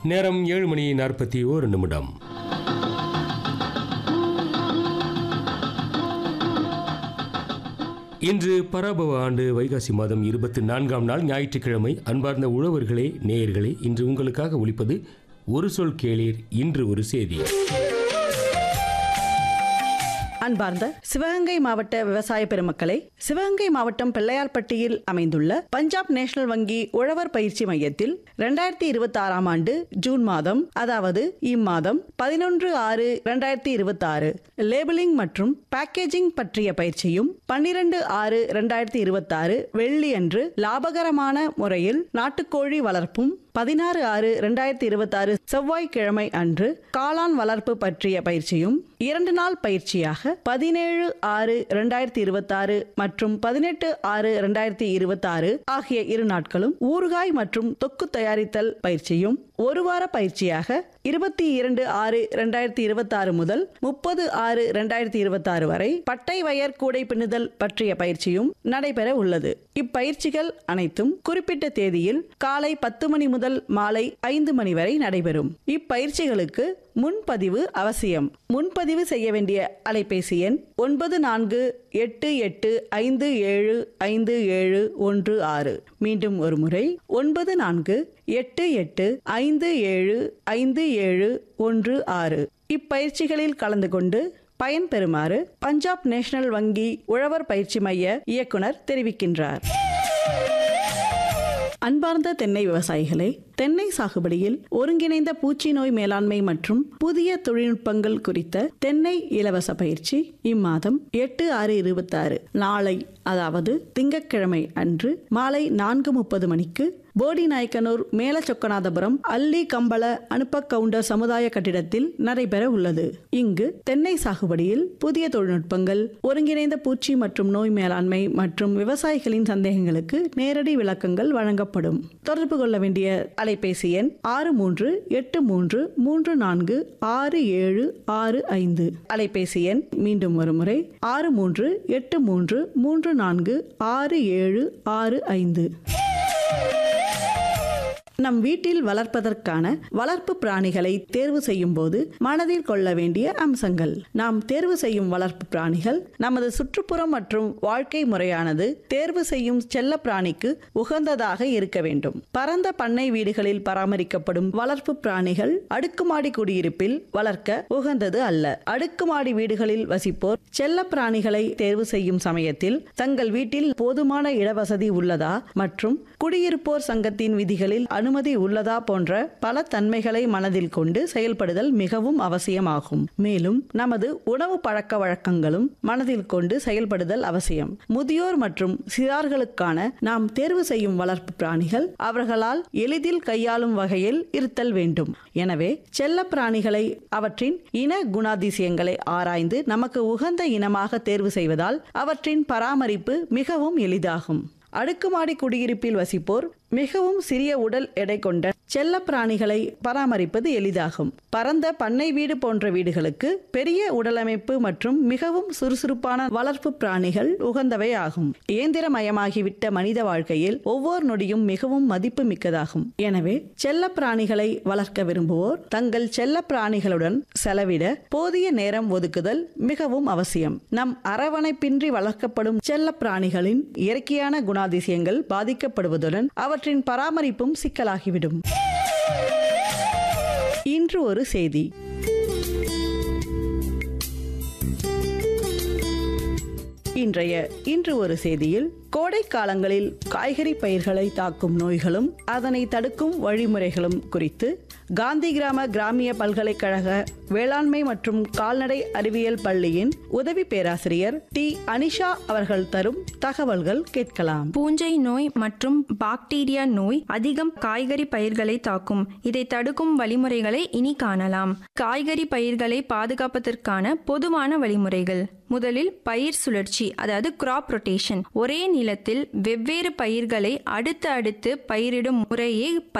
நேரம் ஏழு மணி நாற்பத்தி ஓரு நிமிடம் இன்று பராபவ ஆண்டு வைகாசி மாதம் இருபத்தி நான்காம் நாள் ஞாயிற்றுக்கிழமை அன்பார்ந்த உழவர்களே நேயர்களே இன்று உங்களுக்காக ஒலிப்பது ஒரு சொல் கேளீர் இன்று ஒரு செய்தி அன்பார்ந்த சிவகங்கை மாவட்ட விவசாய பெருமக்களே சிவகங்கை மாவட்டம் பிள்ளையார்பட்டியில் அமைந்துள்ள பஞ்சாப் நேஷனல் வங்கி உழவர் பயிற்சி மையத்தில் இரண்டாயிரத்தி இருபத்தி ஆறாம் ஆண்டு ஜூன் மாதம் அதாவது இம்மாதம் பதினொன்று ஆறு இரண்டாயிரத்தி இருபத்தி ஆறு லேபிளிங் மற்றும் பேக்கேஜிங் பற்றிய பயிற்சியும் பன்னிரண்டு ஆறு இரண்டாயிரத்தி இருபத்தி ஆறு வெள்ளி அன்று லாபகரமான முறையில் நாட்டுக்கோழி வளர்ப்பும் பதினாறு ஆறு இரண்டாயிரத்தி இருபத்தி ஆறு செவ்வாய்க்கிழமை அன்று காளான் வளர்ப்பு பற்றிய பயிற்சியும் இரண்டு நாள் பயிற்சியாக பதினேழு ஆறு இரண்டாயிரத்தி இருபத்தி ஆறு மற்றும் பதினெட்டு ஆறு இரண்டாயிரத்தி இருபத்தி ஆறு ஆகிய இரு நாட்களும் ஊறுகாய் மற்றும் தொக்கு தயாரித்தல் பயிற்சியும் ஒரு வார பயிற்சியாக இருபத்தி இரண்டு ஆறு இரண்டாயிரத்தி இருபத்தி ஆறு முதல் முப்பது ஆறு இரண்டாயிரத்தி இருபத்தி ஆறு வரை பட்டை வயர் கூடை பின்னுதல் பற்றிய பயிற்சியும் நடைபெற உள்ளது இப்பயிற்சிகள் அனைத்தும் குறிப்பிட்ட தேதியில் காலை பத்து மணி முதல் மாலை ஐந்து மணி வரை நடைபெறும் இப்பயிற்சிகளுக்கு முன்பதிவு அவசியம் முன்பதிவு செய்ய வேண்டிய அலைபேசி எண் ஒன்பது நான்கு எட்டு எட்டு ஐந்து ஏழு ஐந்து ஏழு ஒன்று ஆறு மீண்டும் ஒரு முறை ஒன்பது நான்கு எட்டு எட்டு ஐந்து ஏழு ஐந்து ஏழு ஒன்று ஆறு இப்பயிற்சிகளில் கலந்து கொண்டு பயன்பெறுமாறு பஞ்சாப் நேஷனல் வங்கி உழவர் பயிற்சி மைய இயக்குனர் தெரிவிக்கின்றார் அன்பார்ந்த தென்னை விவசாயிகளே தென்னை சாகுபடியில் ஒருங்கிணைந்த பூச்சி நோய் மேலாண்மை மற்றும் புதிய தொழில்நுட்பங்கள் குறித்த தென்னை இலவச பயிற்சி இம்மாதம் எட்டு ஆறு இருபத்தாறு நாளை அதாவது திங்கட்கிழமை அன்று மாலை நான்கு முப்பது மணிக்கு போடி நாயக்கனூர் மேலச்சொக்கநாதபுரம் அல்லி கம்பள அனுப்ப கவுண்டர் சமுதாய கட்டிடத்தில் நடைபெற உள்ளது இங்கு தென்னை சாகுபடியில் புதிய தொழில்நுட்பங்கள் ஒருங்கிணைந்த பூச்சி மற்றும் நோய் மேலாண்மை மற்றும் விவசாயிகளின் சந்தேகங்களுக்கு நேரடி விளக்கங்கள் வழங்கப்படும் தொடர்பு கொள்ள வேண்டிய அலைபேசி எண் ஆறு மூன்று எட்டு மூன்று மூன்று நான்கு ஆறு ஏழு ஆறு ஐந்து அலைபேசி எண் மீண்டும் ஒருமுறை ஆறு மூன்று எட்டு மூன்று மூன்று நான்கு ஆறு ஏழு ஆறு ஐந்து நம் வீட்டில் வளர்ப்பதற்கான வளர்ப்பு பிராணிகளை தேர்வு செய்யும் போது மனதில் கொள்ள வேண்டிய அம்சங்கள் நாம் தேர்வு செய்யும் வளர்ப்பு பிராணிகள் நமது சுற்றுப்புறம் மற்றும் வாழ்க்கை முறையானது தேர்வு செய்யும் செல்ல பிராணிக்கு உகந்ததாக இருக்க வேண்டும் பரந்த பண்ணை வீடுகளில் பராமரிக்கப்படும் வளர்ப்பு பிராணிகள் அடுக்குமாடி குடியிருப்பில் வளர்க்க உகந்தது அல்ல அடுக்குமாடி வீடுகளில் வசிப்போர் செல்ல பிராணிகளை தேர்வு செய்யும் சமயத்தில் தங்கள் வீட்டில் போதுமான இடவசதி உள்ளதா மற்றும் குடியிருப்போர் சங்கத்தின் விதிகளில் அனுமதி உள்ளதா போன்ற பல தன்மைகளை மனதில் கொண்டு செயல்படுதல் மிகவும் அவசியமாகும் மேலும் நமது உணவு பழக்க வழக்கங்களும் மனதில் கொண்டு செயல்படுதல் அவசியம் முதியோர் மற்றும் சிறார்களுக்கான நாம் தேர்வு செய்யும் வளர்ப்பு பிராணிகள் அவர்களால் எளிதில் கையாளும் வகையில் இருத்தல் வேண்டும் எனவே செல்ல பிராணிகளை அவற்றின் இன குணாதிசயங்களை ஆராய்ந்து நமக்கு உகந்த இனமாக தேர்வு செய்வதால் அவற்றின் பராமரிப்பு மிகவும் எளிதாகும் அடுக்குமாடி குடியிருப்பில் வசிப்போர் மிகவும் சிறிய உடல் எடை கொண்ட செல்ல பிராணிகளை பராமரிப்பது எளிதாகும் பரந்த பண்ணை வீடு போன்ற வீடுகளுக்கு பெரிய உடலமைப்பு மற்றும் மிகவும் சுறுசுறுப்பான வளர்ப்பு பிராணிகள் உகந்தவை ஆகும் இயந்திரமயமாகிவிட்ட மனித வாழ்க்கையில் ஒவ்வொரு நொடியும் மிகவும் மதிப்பு மிக்கதாகும் எனவே செல்ல பிராணிகளை வளர்க்க விரும்புவோர் தங்கள் செல்ல பிராணிகளுடன் செலவிட போதிய நேரம் ஒதுக்குதல் மிகவும் அவசியம் நம் அரவணைப்பின்றி வளர்க்கப்படும் செல்ல பிராணிகளின் இயற்கையான குணாதிசயங்கள் பாதிக்கப்படுவதுடன் அவற்றின் பராமரிப்பும் சிக்கலாகிவிடும் இன்று ஒரு செய்தி இன்றைய இன்று ஒரு செய்தியில் கோடை காலங்களில் காய்கறி பயிர்களை தாக்கும் நோய்களும் அதனை தடுக்கும் வழிமுறைகளும் குறித்து காந்தி கிராம கிராமிய பல்கலைக்கழக வேளாண்மை மற்றும் கால்நடை அறிவியல் பள்ளியின் உதவி பேராசிரியர் டி அனிஷா அவர்கள் தரும் தகவல்கள் கேட்கலாம் பூஞ்சை நோய் மற்றும் பாக்டீரியா நோய் அதிகம் காய்கறி பயிர்களை தாக்கும் இதை தடுக்கும் வழிமுறைகளை இனி காணலாம் காய்கறி பயிர்களை பாதுகாப்பதற்கான பொதுவான வழிமுறைகள் முதலில் பயிர் சுழற்சி அதாவது கிராப் ரொட்டேஷன் ஒரே நிலத்தில் வெவ்வேறு பயிர்களை அடுத்து அடுத்து பயிரிடும் முறையே